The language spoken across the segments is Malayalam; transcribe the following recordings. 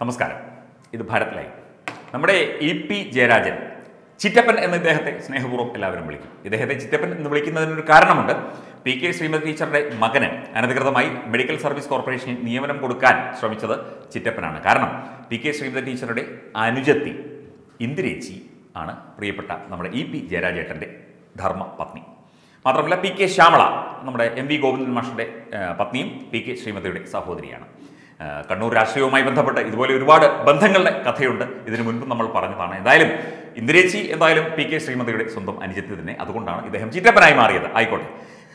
നമസ്കാരം ഇത് ഭാരത് ലൈവ് നമ്മുടെ ഇ പി ജയരാജൻ ചിറ്റപ്പൻ എന്ന ഇദ്ദേഹത്തെ സ്നേഹപൂർവ്വം എല്ലാവരും വിളിക്കും ഇദ്ദേഹത്തെ ചിറ്റപ്പൻ എന്ന് വിളിക്കുന്നതിനൊരു കാരണമുണ്ട് പി കെ ശ്രീമതി ടീച്ചറുടെ മകന് അനധികൃതമായി മെഡിക്കൽ സർവീസ് കോർപ്പറേഷനിൽ നിയമനം കൊടുക്കാൻ ശ്രമിച്ചത് ചിറ്റപ്പനാണ് കാരണം പി കെ ശ്രീമതി ടീച്ചറുടെ അനുജത്തി ഇന്ദിരേച്ചി ആണ് പ്രിയപ്പെട്ട നമ്മുടെ ഇ പി ജയരാജേട്ടൻ്റെ ധർമ്മ പത്നി മാത്രമല്ല പി കെ ശ്യാമള നമ്മുടെ എം വി ഗോവിന്ദൻ മാഷിൻ്റെ ആ, പത്നിയും പി കെ ശ്രീമതിയുടെ സഹോദരിയാണ് ആ, കണ്ണൂർ രാഷ്ട്രീയവുമായി ബന്ധപ്പെട്ട് ഇതുപോലെ ഒരുപാട് ബന്ധങ്ങളുടെ കഥയുണ്ട് ഇതിനു മുൻപും നമ്മൾ പറഞ്ഞതാണ് എന്തായാലും ഇന്ദിരേച്ചി എന്തായാലും പി കെ ശ്രീമതിയുടെ സ്വന്തം അനുജത്തി തന്നെ അതുകൊണ്ടാണ് ഇദ്ദേഹം ചിറ്റപ്പനായി മാറിയത് ആയിക്കോട്ടെ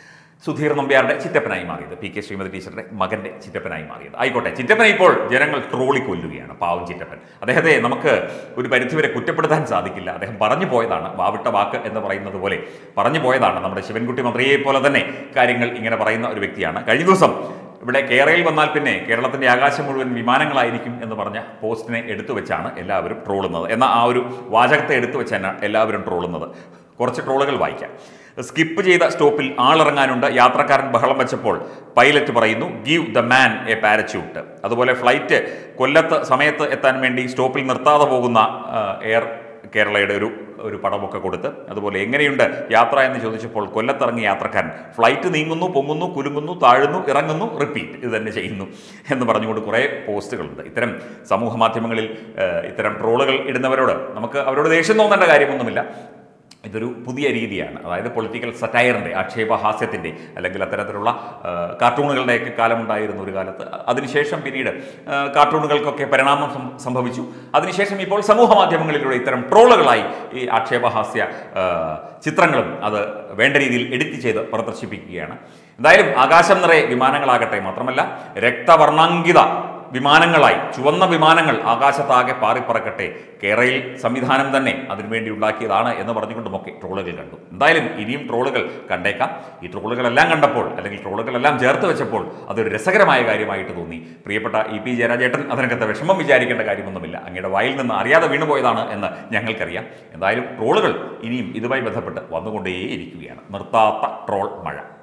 സുധീർ നമ്പ്യാരുടെ ചിറ്റപ്പനായി മാറിയത് പി കെ ശ്രീമതി ടീച്ചറുടെ മകന്റെ ചിറ്റപ്പനായി മാറിയത് ആയിക്കോട്ടെ ചിറ്റപ്പനെ ഇപ്പോൾ ജനങ്ങൾ ട്രോളി കൊല്ലുകയാണ് പാവം ചിറ്റപ്പൻ അദ്ദേഹത്തെ നമുക്ക് ഒരു പരിധിവരെ കുറ്റപ്പെടുത്താൻ സാധിക്കില്ല അദ്ദേഹം പറഞ്ഞു പോയതാണ് വാവിട്ട വാക്ക് എന്ന് പറയുന്നത് പോലെ പറഞ്ഞു പോയതാണ് നമ്മുടെ ശിവൻകുട്ടി മന്ത്രിയെ പോലെ തന്നെ കാര്യങ്ങൾ ഇങ്ങനെ പറയുന്ന ഒരു വ്യക്തിയാണ് കഴിഞ്ഞ ദിവസം ഇവിടെ കേരളയിൽ വന്നാൽ പിന്നെ കേരളത്തിന്റെ ആകാശം മുഴുവൻ വിമാനങ്ങളായിരിക്കും എന്ന് പറഞ്ഞ പോസ്റ്റിനെ എടുത്തു വെച്ചാണ് എല്ലാവരും ട്രോളുന്നത് എന്നാൽ ആ ഒരു വാചകത്തെ എടുത്തു വെച്ചാണ് എല്ലാവരും ട്രോളുന്നത് കുറച്ച് ട്രോളുകൾ വായിക്കാം സ്കിപ്പ് ചെയ്ത സ്റ്റോപ്പിൽ ആളിറങ്ങാനുണ്ട് യാത്രക്കാരൻ ബഹളം വെച്ചപ്പോൾ പൈലറ്റ് പറയുന്നു give the man a parachute അതുപോലെ ഫ്ലൈറ്റ് കൊല്ലത്ത് സമയത്ത് എത്താൻ വേണ്ടി സ്റ്റോപ്പിൽ നിർത്താതെ പോകുന്ന ആ, എയർ കേരളയുടെ ഒരു ഒരു പടമൊക്കെ കൊടുത്ത് അതുപോലെ എങ്ങനെയുണ്ട് യാത്ര എന്ന് ചോദിച്ചപ്പോൾ കൊല്ലത്തിറങ്ങിയ യാത്രക്കാരൻ ഫ്ലൈറ്റ് നീങ്ങുന്നു പൊങ്ങുന്നു കുലുങ്ങുന്നു താഴുന്നു ഇറങ്ങുന്നു റിപ്പീറ്റ് ഇത് തന്നെ ചെയ്യുന്നു എന്ന് പറഞ്ഞുകൊണ്ട് കുറേ പോസ്റ്റുകളുണ്ട് ഇത്തരം സമൂഹ മാധ്യമങ്ങളിൽ ഏഹ്, ഇത്തരം ട്രോളുകൾ ഇടുന്നവരോട് നമുക്ക് അവരോട് ദേഷ്യം തോന്നേണ്ട കാര്യമൊന്നുമില്ല ഇതൊരു പുതിയ രീതിയാണ് അതായത് പൊളിറ്റിക്കൽ സറ്റയറിൻ്റെ ആക്ഷേപഹാസ്യത്തിൻ്റെ അല്ലെങ്കിൽ അത്തരത്തിലുള്ള ആ, കാർട്ടൂണുകളുടെയൊക്കെ കാലമുണ്ടായിരുന്ന ഒരു കാലത്ത് അതിനുശേഷം പിന്നീട് ആ, കാർട്ടൂണുകൾക്കൊക്കെ പരിണാമം സം- സംഭവിച്ചു അതിനുശേഷം ഇപ്പോൾ സമൂഹ മാധ്യമങ്ങളിലൂടെ ഇത്തരം ട്രോളുകളായി ഈ ആക്ഷേപഹാസ്യ ആ, ചിത്രങ്ങളും അത് വേണ്ട രീതിയിൽ എഡിറ്റ് ചെയ്ത് പ്രദർശിപ്പിക്കുകയാണ് എന്തായാലും ആകാശം നിറയെ വിമാനങ്ങളാകട്ടെ മാത്രമല്ല രക്തവർണ്ണാങ്കിത വിമാനങ്ങളായി ചുവന്ന വിമാനങ്ങൾ ആകാശത്താകെ പാറിപ്പറക്കട്ടെ കേരളയിൽ സംവിധാനം തന്നെ അതിനുവേണ്ടി ഉണ്ടാക്കിയതാണ് എന്ന് പറഞ്ഞുകൊണ്ടുമൊക്കെ ട്രോളുകൾ കണ്ടു എന്തായാലും ഇനിയും ട്രോളുകൾ കണ്ടേക്കാം ഈ ട്രോളുകളെല്ലാം കണ്ടപ്പോൾ അല്ലെങ്കിൽ ട്രോളുകളെല്ലാം ചേർത്ത് വെച്ചപ്പോൾ അതൊരു രസകരമായ കാര്യമായിട്ട് തോന്നി പ്രിയപ്പെട്ട ഇ പി ജയരാജേട്ടൻ അതിനകത്ത് വിഷമം വിചാരിക്കേണ്ട കാര്യമൊന്നുമില്ല അങ്ങയുടെ വായിൽ നിന്ന് അറിയാതെ വീണുപോയതാണ് എന്ന് ഞങ്ങൾക്കറിയാം എന്തായാലും ട്രോളുകൾ ഇനിയും ഇതുമായി ബന്ധപ്പെട്ട് വന്നുകൊണ്ടേയിരിക്കുകയാണ് നിർത്താത്ത ട്രോൾ മഴ